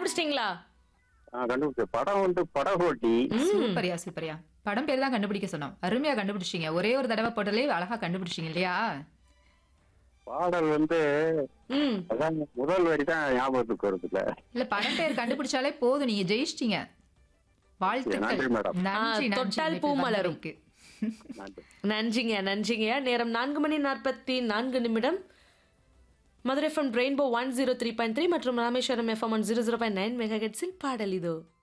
கண்டுபிடிச்சிட்டீங்களா ஆ, கண்டுபிடிச்ச படம் வந்து படகோட்டி சூப்பரியா சூப்பரியா படம் பேர் தான் கண்டுபிடிக்க சொன்னோம் அருமையா கண்டுபிடிச்சீங்க ஒரே ஒரு தடவை போட்டாலே அழகா கண்டுபிடிச்சீங்க இல்லையா பாடல் வந்து ம் அதான் முதல் வரி தான் ஞாபகத்துக்கு வருது இல்ல இல்ல படம் பேர் கண்டுபிடிச்சாலே போதும் நீங்க ஜெயிச்சிட்டீங்க வாழ்த்துக்கள் நன்றி, மேடம். நன்றி ஆ, நன்றி தொட்டால் இணைப்பில் பூ மலரும். வந்தமைக்கு. நன்றி நன்றிங்க நன்றிங்க நேரம் நான்கு மணி நாற்பத்தி நான்கு நிமிடம் Madurai F M rainbow one zero three point three மற்றும் Rameswaram F M one zero zero point nine mega பாடல் இதோ